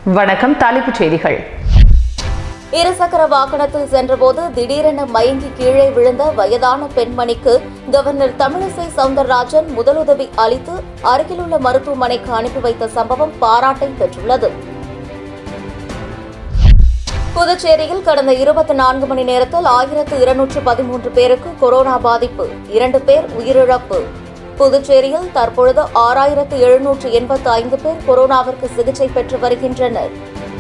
வணக்கம் தலைப்புச் செய்திகள் இருசக்கர வாகனத்தில் சென்றபோது திடீரென மயங்கி கீழே விழுந்த வயதான பெண்மணிக்கு கவர்னர் தமிழிசை சவுந்தரராஜன் முதலுதவி அளித்து அருகிலுள்ள மருத்துவமனைக்கு அனுப்பி வைத்த சம்பவம் பாராட்டை பெற்றுள்ளது புதுச்சேரியில் கடந்த இருபத்தி நான்கு மணி நேரத்தில் ஆயிரத்து இருநூற்று பதிமூன்று பேருக்கு கொரோனா பாதிப்பு இரண்டு பேர் உயிரிழப்பு புதுச்சேரியில் தற்பொழுது ஆறாயிரத்து எழுநூற்று எண்பத்து ஐந்து பேர் கொரோனாவிற்கு சிகிச்சை பெற்று வருகின்றனர்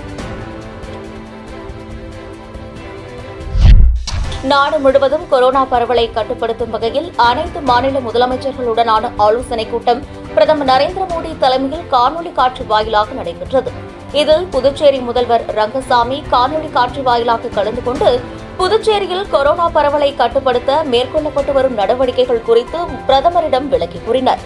நாடு முழுவதும் கொரோனா பரவலை கட்டுப்படுத்தும் வகையில் அனைத்து மாநில முதலமைச்சர்களுடனான ஆலோசனைக் கூட்டம் பிரதமர் நரேந்திர மோடி தலைமையில் காணொலி காட்சி வாயிலாக நடைபெற்றது இதில் புதுச்சேரி முதல்வர் ரங்கசாமி காணொலி காட்சி வாயிலாக கலந்து கொண்டு புதுச்சேரியில் கொரோனா பரவலை கட்டுப்படுத்த மேற்கொள்ளப்பட்டு வரும் நடவடிக்கைகள் குறித்து பிரதமரிடம் விளக்கி கூறினர்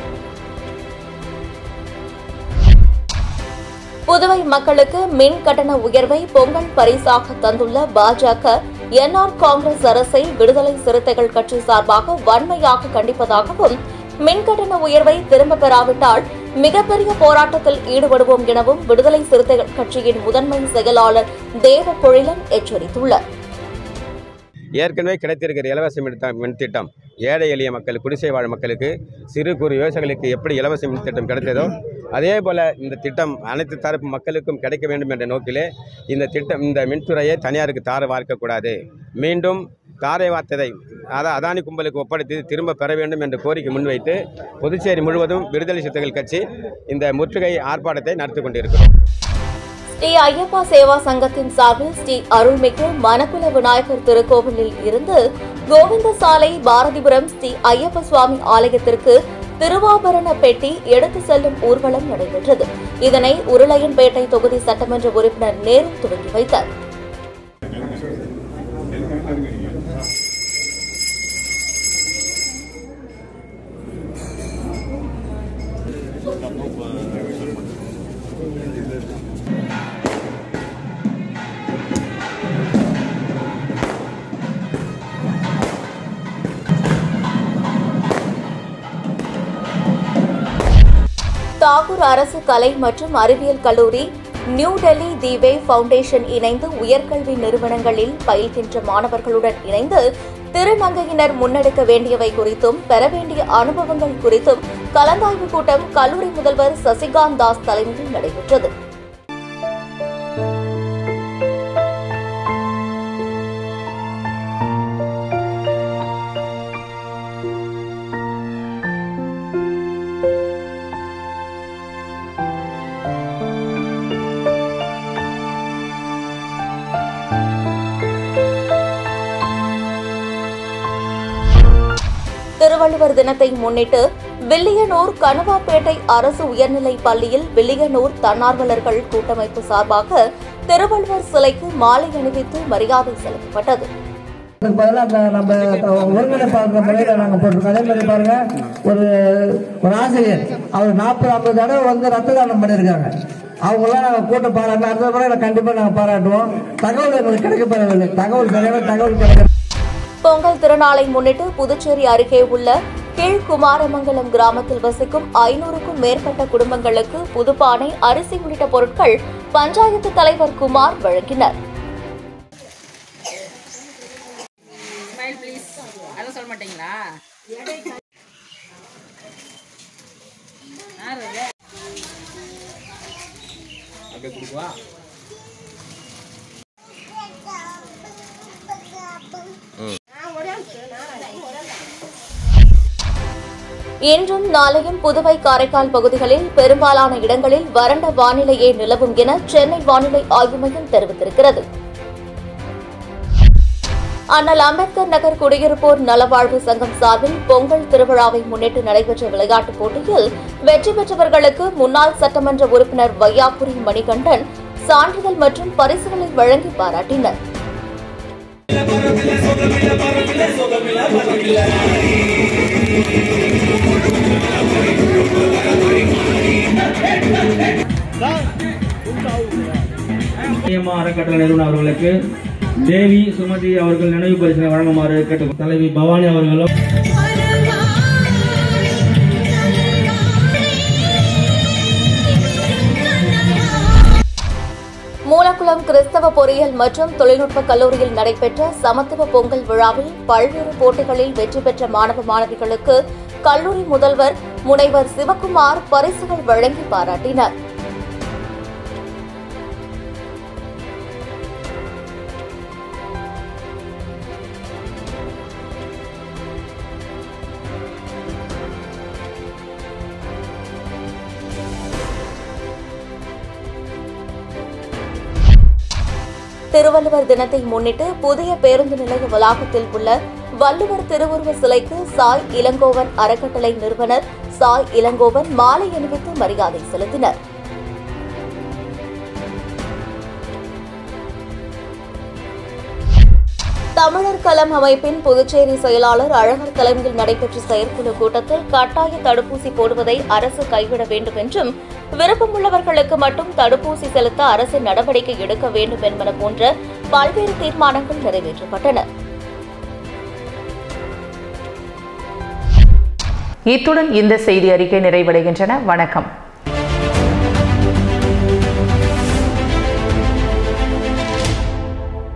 புதுவை மக்களுக்கு மின் கட்டண உயர்வை பொங்கல் பரிசாக தந்துள்ள பாஜக என்ஆர் காங்கிரஸ் அரசை விடுதலை சிறுத்தைகள் கட்சி சார்பாக வன்மையாக கண்டிப்பதாகவும் மின் கட்டண உயர்வை திரும்பப் பெறாவிட்டால் மிகப்பெரிய போராட்டத்தில் ஈடுபடுவோம் எனவும் விடுதலை சிறுத்தைகள் கட்சியின் முதன்மை செயலாளர் தேவ பொழிலன் எச்சரித்துள்ளார் ஏற்கனவே கிடைத்திருக்கிற இலவச மின் த- மின் திட்டம் ஏழை எளிய மக்கள் குடிசை வாழ் மக்களுக்கு சிறு குறு விவசாயிகளுக்கு எப்படி இலவச மின் திட்டம் கிடைத்ததோ அதே போல் இந்த திட்டம் அனைத்து தரப்பு மக்களுக்கும் கிடைக்க வேண்டும் என்ற நோக்கிலே இந்த திட்டம் இந்த மின்துறையை தனியாருக்கு தார வார்க்கக்கூடாது மீண்டும் தாரை வார்த்ததை அத அதானி கும்பலுக்கு ஒப்படைத்து திரும்ப பெற வேண்டும் என்ற கோரிக்கை முன்வைத்து புதுச்சேரி முழுவதும் விடுதலை சிறுத்தைகள் கட்சி இந்த முற்றுகை ஆர்ப்பாட்டத்தை நடத்தி கொண்டிருக்கிறோம் ஸ்ரீ ஐயப்பா சேவா சங்கத்தின் சார்பில் ஸ்ரீ அருள்மிகு மணக்குல விநாயகர் திருக்கோவிலில் இருந்து கோவிந்த சாலை பாரதிபுரம் ஸ்ரீ ஐயப்ப சுவாமி ஆலயத்திற்கு திருவாபரண பெட்டி எடுத்து செல்லும் ஊர்வலம் நடைபெற்றது இதனை உருளையன்பேட்டை தொகுதி சட்டமன்ற உறுப்பினர் நேரு துவங்கி வைத்தார் தாகூர் அரசு கலை மற்றும் அறிவியல் கல்லூரி நியூ டெல்லி தீவே ஃபவுண்டேஷன் இணைந்து உயர்கல்வி நிறுவனங்களில் பயில்கின்ற மாணவர்களுடன் இணைந்து திருநங்கையினர் முன்னெடுக்க வேண்டியவை குறித்தும் பெற வேண்டிய அனுபவங்கள் குறித்தும் கலந்தாய்வு கூட்டம் கல்லூரி முதல்வர் சசிகாந்த் தாஸ் தலைமையில் நடைபெற்றது திருவள்ளுவர் தினத்தை முன்னிட்டு வில்லியனூர் கணுவாப்பேட்டை அரசு உயர்நிலைப் பள்ளியில் வில்லியனூர் தன்னார்வலர்கள் கூட்டமைப்பு சார்பாக திருவள்ளுவர் சிலைக்கு மாலை அணிவித்து மரியாதை செலுத்தப்பட்டது அதுக்கு பதிலாக அந்த நம்ம ஒருங்கிணைப்பாளர் முறையில நாங்க போட்டிருக்கோம் அதே மாதிரி பாருங்க ஒரு ஒரு ஆசிரியர் அவர் நாற்பது ஐம்பது தடவை வந்து ரத்த தானம் பண்ணியிருக்காங்க அவங்களாம் நாங்கள் கூட்டம் பாராட்டலாம் அடுத்த முறை கண்டிப்பாக நாங்கள் பாராட்டுவோம் தகவல் எங்களுக்கு கிடைக்கப்பெறவில்லை தகவல் கிடையாது தகவல் கிடைக்க பொங்கல் திருநாளை முன்னிட்டு புதுச்சேரி அருகே உள்ள கீழ்குமாரமங்கலம் கிராமத்தில் வசிக்கும் ஐநூறுக்கும் மேற்பட்ட குடும்பங்களுக்கு புதுப்பானை அரிசி உள்ளிட்ட பொருட்கள் பஞ்சாயத்து தலைவர் குமார் வழங்கினர் ஸ்மைல் ப்ளீஸ் அதை சொல்ல மாட்டீங்களா யார் அது? இன்றும் நாளையும் புதுவை காரைக்கால் பகுதிகளில் பெரும்பாலான இடங்களில் வறண்ட வானிலையே நிலவும் என சென்னை வானிலை ஆய்வு மையம் தெரிவித்திருக்கிறது அண்ணல் அம்பேத்கர் நகர் குடியிருப்போர் நலவாழ்வு சங்கம் சார்பில் பொங்கல் திருவிழாவை முன்னிட்டு நடைபெற்ற விளையாட்டுப் போட்டியில் வெற்றி பெற்றவர்களுக்கு முன்னாள் சட்டமன்ற உறுப்பினர் வையாபுரி மணிகண்டன் சான்றிதழ் மற்றும் பரிசுகளை வழங்கி பாராட்டினர் நியமா அறக்கட்டளை நிறுவனர் அவர்களுக்கு தேவி சுமதி அவர்கள் நினைவு பரிசினை வழங்குமாறு கேட்டு தலைவி பவானி அவர்களும் கிறிஸ்தவ பொறியியல் மற்றும் தொழில்நுட்ப கல்லூரியில் நடைபெற்ற சமத்துவ பொங்கல் விழாவில் பல்வேறு போட்டிகளில் வெற்றி பெற்ற மாணவ மாணவிகளுக்கு கல்லூரி முதல்வர் முனைவர் சிவக்குமார் பரிசுகள் வழங்கி பாராட்டினார் திருவள்ளுவர் தினத்தை முன்னிட்டு புதிய பேருந்து நிலைய வளாகத்தில் உள்ள வள்ளுவர் திருவுருவ சிலைக்கு சாய் இளங்கோவன் அறக்கட்டளை நிறுவனர் சாய் இளங்கோவன் மாலை அணிவித்து மரியாதை செலுத்தினர் தமிழர் களம் அமைப்பின் புதுச்சேரி செயலாளர் அழகர் தலைமையில் நடைபெற்ற செயற்குழு கூட்டத்தில் கட்டாய தடுப்பூசி போடுவதை அரசு கைவிட வேண்டும் என்றும் விருப்பமுள்ளவர்களுக்கு மட்டும் தடுப்பூசி செலுத்த அரசு நடவடிக்கை எடுக்க வேண்டும் என்பன போன்ற பல்வேறு தீர்மானங்கள் நிறைவேற்றப்பட்டன இத்துடன் இந்த செய்தி அறிக்கை நிறைவடைகின்றன வணக்கம்